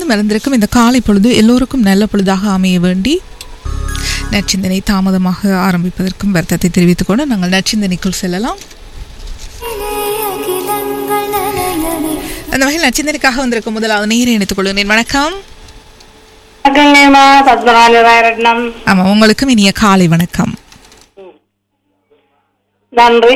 மறந்திருக்கும் இந்த காலை பொழுது எல்லோருக்கும் நல்ல பொழுதாக அமைய வேண்டி நச்சிந்தனை தாமதமாக ஆரம்பிப்பதற்கும் வருத்தத்தை தெரிவித்துக் கொண்டு நாங்கள் நச்சிந்தனைக்குள் செல்லலாம் அந்த வகையில் நச்சிந்தனைக்காக வந்திருக்கும் முதலாவது நீரை இணைத்துக் கொள்கிறேன் வணக்கம் வணக்கங்கம்மா பத்மநாப ராயரட்னம் ஆமா உங்களுக்கும் இனிய காலை வணக்கம் நன்றி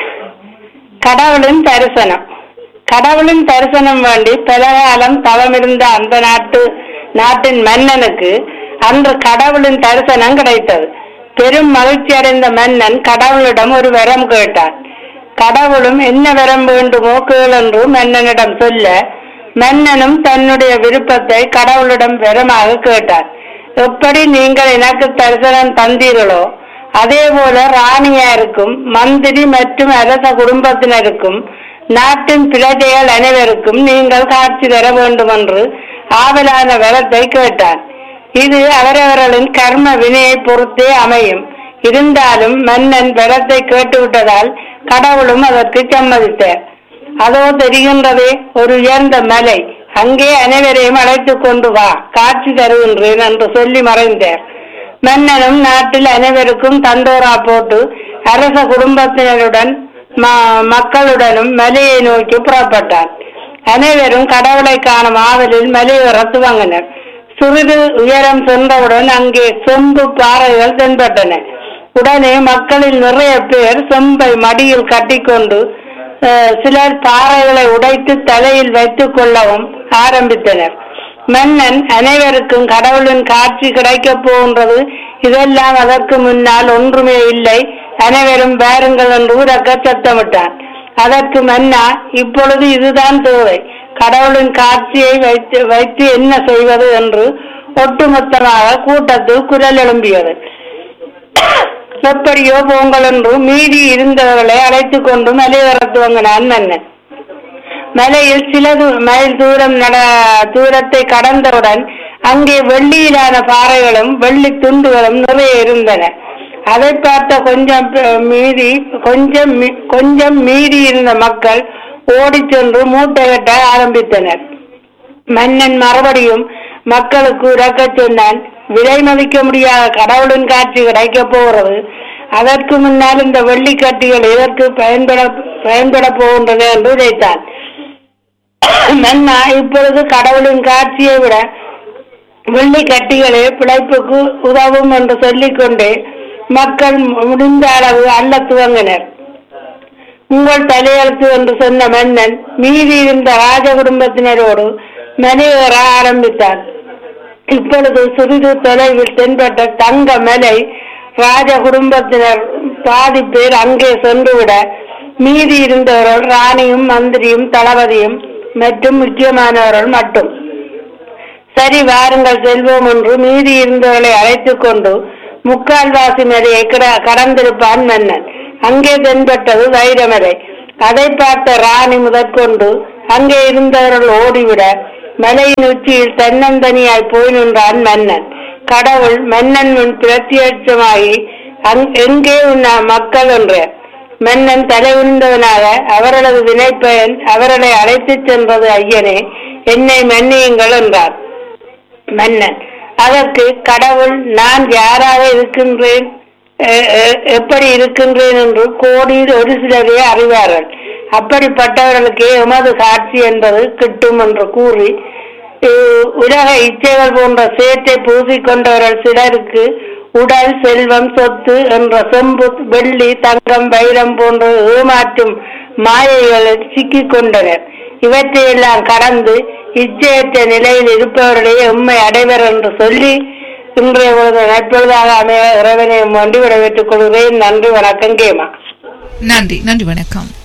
கடவுளின் தரிசனம் கடவுளின் தரிசனம் வேண்டி பலகாலம் தவமிருந்த அந்த நாட்டு நாட்டின் மன்னனுக்கு அன்று கடவுளின் தரிசனம் கிடைத்தது பெரும் மகிழ்ச்சி அடைந்த மன்னன் கடவுளிடம் ஒரு வரம் கேட்டான் கடவுளும் என்ன வரம் வேண்டுமோ கேள் என்று மன்னனிடம் சொல்ல மன்னனும் தன்னுடைய விருப்பத்தை கடவுளிடம் வரமாக கேட்டார் எப்படி நீங்கள் எனக்கு தரிசனம் தந்தீர்களோ அதே போல ராணியாருக்கும் மந்திரி மற்றும் அரச குடும்பத்தினருக்கும் நாட்டின் பிரஜைகள் அனைவருக்கும் நீங்கள் காட்சி தர வேண்டும் என்று ஆவலான வரத்தை கேட்டார் இது அவரவர்களின் கர்ம வினையை பொறுத்தே அமையும் இருந்தாலும் மன்னன் வரத்தை கேட்டுவிட்டதால் கடவுளும் அதற்கு சம்மதித்தார் அதோ தெரிகின்றதே ஒரு உயர்ந்த மலை அங்கே அனைவரையும் அழைத்துக் கொண்டு வா காட்சி தருகின்றேன் என்று சொல்லி மறைந்தார் மன்னனும் நாட்டில் அனைவருக்கும் தண்டோரா போட்டு அரச குடும்பத்தினருடன் ம- மக்களுடனும் மலையை நோக்கி புறப்பட்டார் அனைவரும் கடவுளை காணும் ஆவலில் மலையேற துவங்கினர் சிறிது உயரம் சென்றவுடன் அங்கே செம்பு பாறைகள் தென்பட்டன உடனே மக்களில் நிறைய பேர் செம்பை மடியில் கட்டிக்கொண்டு அஹ், சிலர் பாறைகளை உடைத்து தலையில் வைத்துக் கொள்ளவும் ஆரம்பித்தனர் மன்னன் அனைவருக்கும் கடவுளின் காட்சி கிடைக்கப் போகின்றது இதெல்லாம் அதற்கு முன்னால் ஒன்றுமே இல்லை அனைவரும் வாருங்கள் என்று உரக்க சத்தமிட்டான் அதற்கு மன்னா இப்பொழுது இதுதான் தேவை கடவுளின் காட்சியை வைத்து வைத்து என்ன செய்வது என்று ஒட்டுமொத்தமாக கூட்டத்தில் குரல் எழும்பியது எப்படியோ போங்கள் என்று மீதி இருந்தவர்களை அழைத்துக் கொண்டு மலையேற துவங்கினான் மன்னன் மலையில் சில தூ- மைல் தூரம் நட தூரத்தை கடந்தவுடன் அங்கே வெள்ளியிலான பாறைகளும் வெள்ளி துண்டுகளும் நிறைய இருந்தன அதை பார்த்த கொஞ்சம் பே- மீதி கொஞ்சம் மீ- கொஞ்சம் மீதி இருந்த மக்கள் ஓடிச் சென்று மூட்டை கட்ட ஆரம்பித்தனர் மன்னன் மறுபடியும் மக்களுக்கு உறக்கச் சொன்னான் விலை மதிக்க முடியாத கடவுளின் காட்சி கிடைக்கப் போகிறது அதற்கு முன்னால் இந்த வெள்ளிக்கட்டிகள் எதற்கு பயன்பட பயன்பட போகின்றன என்று உரைத்தான் மன்னா இப்பொழுது கடவுளின் காட்சியை விட வெள்ளி கட்டிகளே பிழைப்புக்கு உதவும் என்று சொல்லிக்கொண்டே மக்கள் முடிந்த அளவு அள்ள துவங்கினர் உங்கள் தலையெழுத்து என்று சொன்ன மன்னன் மீதி இருந்த ராஜ குடும்பத்தினரோடு மலையேற ஆரம்பித்தார் இப்பொழுது சிறிது தொலைவில் தென்பட்ட தங்க மலை ராஜ குடும்பத்தினர் பாதி பேர் அங்கே சென்றுவிட மீதி இருந்தவர்கள் ராணியும் மந்திரியும் தளபதியும் மற்றும் முக்கியமானவர்கள் மட்டும் சரி வாருங்கள் செல்வோம் என்று மீதி இருந்தவர்களை அழைத்துக் கொண்டு முக்கால்வாசி மலையை கிட- கடந்திருப்பான் மன்னன் அங்கே தென்பட்டது வைரமலை அதை பார்த்த ராணி முதற்கொண்டு அங்கே இருந்தவர்கள் ஓடிவிட மலையின் உச்சியில் தன்னந்தனியாய் போய் நின்றான் மன்னன் கடவுள் மன்னன் முன் பிரத்யட்சமாகி அங்- எங்கே உன்ன மக்கள் என்றார் மன்னன் தலை உண்டவனாக அவர்களது வினைப்பயன் அவர்களை அழைத்துச் சென்றது ஐயனே என்னை மன்னியுங்கள் என்றார் மன்னன் அதற்கு கடவுள் நான் யாராக இருக்கின்றேன் எ- எ- எப்படி இருக்கின்றேன் என்று கோடியில் ஒரு சிலரே அறிவார்கள் அப்படிப்பட்டவர்களுக்கே எமது காட்சி என்பது கிட்டும் என்று கூறி இ- உலக இச்சைகள் போன்ற சேற்றை பூசிக்கொண்டவர்கள் சிலருக்கு உடல் செல்வம் சொத்து என்ற செம்பு வெள்ளி தங்கம் வைரம் போன்ற ஏமாற்றும் மாயைகளில் சிக்கிக் கொண்டனர் இவற்றையெல்லாம் கடந்து இச்சையற்ற நிலையில் இருப்பவர்களே எம்மை அடைவர் என்று சொல்லி இன்றைய பொழுது நட்பொழுதாக அமைய இறைவனை வேண்டி விடைபெற்றுக் கொள்கிறேன் நன்றி வணக்கம் கேமா நன்றி நன்றி வணக்கம்